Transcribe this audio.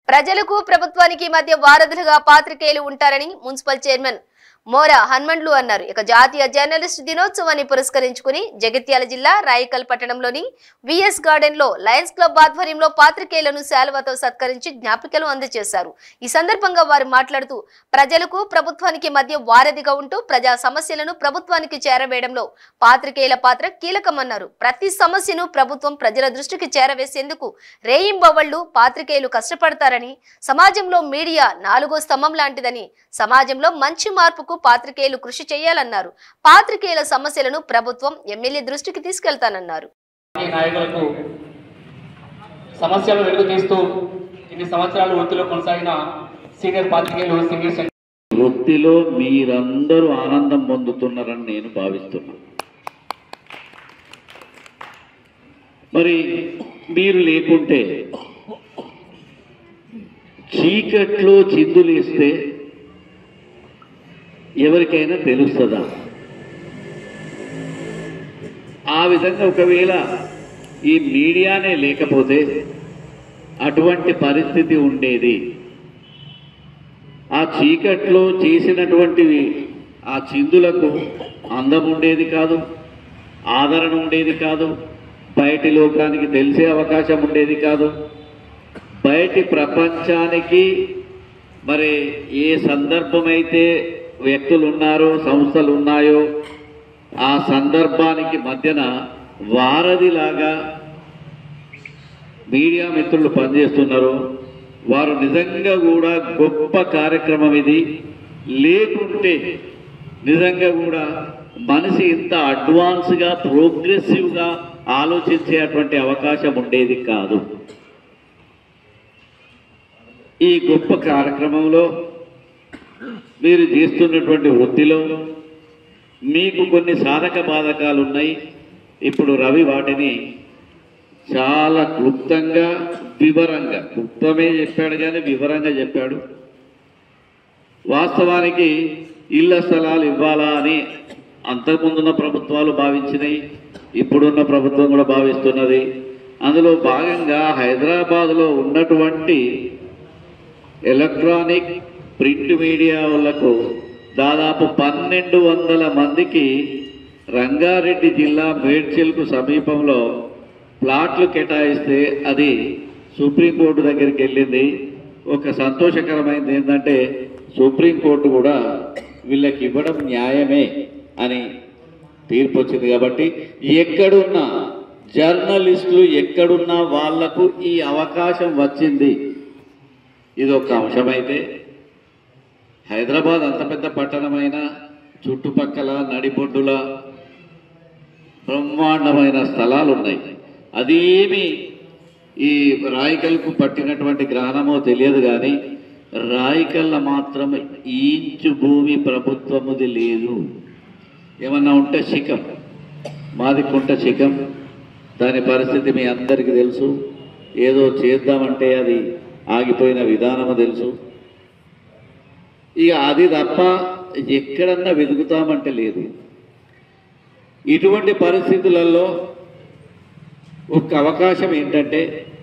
ప్రజలకు ప్రభుత్వానికి మధ్య వారధులుగా పాత్రికేయులు ఉంటారని మున్సిపల్ చైర్మన్ మోరా హన్మండ్లు అన్నారు ఇక జాతీయ జర్నలిస్ట్ దినోత్సవాన్ని పురస్కరించుకుని జగిత్యాల జిల్లా రాయకల్ పట్టణంలోని విఎస్ గార్డెన్ లో లయన్స్ క్లబ్ ఆధ్వర్యంలో పాత్రికేయులను శాలువతో సత్కరించి జ్ఞాపికలు అందజేశారు ఈ సందర్భంగా వారు మాట్లాడుతూ ప్రజలకు ప్రభుత్వానికి మధ్య వారధిగా ఉంటూ ప్రజా సమస్యలను ప్రభుత్వానికి చేరవేయడంలో పాత్రికేయుల పాత్ర కీలకమన్నారు ప్రతి సమస్యను ప్రభుత్వం ప్రజల దృష్టికి చేరవేసేందుకు రేయింబవళ్లు పాత్రికేయులు కష్టపడతారని సమాజంలో మీడియా నాలుగో స్తంభం లాంటిదని సమాజంలో మంచి మార్పుకు పాత్రికేయులు కృషి చేయాలన్నారు పాత్రికేయుల సమస్యలను ప్రభుత్వం ఎమ్మెల్యే దృష్టికి తీసుకెళ్తానన్నారు ఈ నాయకులకు సమస్యలు వెలుగు తీస్తూ ఇన్ని సంవత్సరాలు వృత్తిలో కొనసాగిన సీనియర్ పాత్రికేయులు సీనియర్ సెన్- వృత్తిలో మీరందరూ ఆనందం పొందుతున్నారని నేను భావిస్తున్నాను మరి మీరు లేకుంటే చీకట్లో చిందులేస్తే ఎవరికైనా తెలుస్తుందా ఆ విధంగా ఒకవేళ ఈ మీడియానే లేకపోతే అటువంటి పరిస్థితి ఉండేది ఆ చీకట్లో చేసినటువంటివి ఆ చిందులకు అందం ఉండేది కాదు ఆదరణ ఉండేది కాదు బయటి లోకానికి తెలిసే అవకాశం ఉండేది కాదు బయటి ప్రపంచానికి మరి ఏ సందర్భమైతే వ్యక్తులు ఉన్నారో సంస్థలు ఉన్నాయో ఆ సందర్భానికి మధ్యన వారధిలాగా మీడియా మిత్రులు పనిచేస్తున్నారు వారు నిజంగా కూడా గొప్ప కార్యక్రమం ఇది లేకుంటే నిజంగా కూడా మనిషి ఇంత అడ్వాన్స్గా ప్రోగ్రెసివ్గా ఆలోచించేటువంటి అవకాశం ఉండేది కాదు ఈ గొప్ప కార్యక్రమంలో మీరు చేస్తున్నటువంటి వృత్తిలో మీకు కొన్ని సాధక బాధకాలు ఉన్నాయి ఇప్పుడు రవి వాటిని చాలా క్లుప్తంగా వివరంగా క్లుప్తమే చెప్పాడు కానీ వివరంగా చెప్పాడు వాస్తవానికి ఇళ్ల స్థలాలు ఇవ్వాలా అని అంతకుముందున్న ప్రభుత్వాలు భావించినాయి ఇప్పుడున్న ప్రభుత్వం కూడా భావిస్తున్నది అందులో భాగంగా హైదరాబాద్లో ఉన్నటువంటి ఎలక్ట్రానిక్ ప్రింట్ మీడియా వాళ్లకు దాదాపు పన్నెండు వందల మందికి రంగారెడ్డి జిల్లా మేడ్చల్కు సమీపంలో ప్లాట్లు కేటాయిస్తే అది సుప్రీంకోర్టు దగ్గరికి వెళ్ళింది ఒక సంతోషకరమైనది ఏంటంటే సుప్రీంకోర్టు కూడా వీళ్ళకి ఇవ్వడం న్యాయమే అని తీర్పు వచ్చింది కాబట్టి ఎక్కడున్నా జర్నలిస్టులు ఎక్కడున్నా వాళ్లకు ఈ అవకాశం వచ్చింది ఇది ఒక అంశమైతే హైదరాబాద్ అంత పెద్ద పట్టణమైన చుట్టుపక్కల నడిబొడ్డుల బ్రహ్మాండమైన స్థలాలు ఉన్నాయి అదేమి ఈ రాయికల్కు పట్టినటువంటి గ్రహణమో తెలియదు కానీ రాయికల్ల మాత్రం ఇంచు భూమి ప్రభుత్వముది లేదు ఏమన్నా ఉంటే శిఖం మాది కుంట శిఖం దాని పరిస్థితి మీ అందరికీ తెలుసు ఏదో చేద్దామంటే అది ఆగిపోయిన విధానము తెలుసు ఇక అది తప్ప ఎక్కడన్నా వెతుకుతామంటే లేదు ఇటువంటి పరిస్థితులలో ఒక అవకాశం ఏంటంటే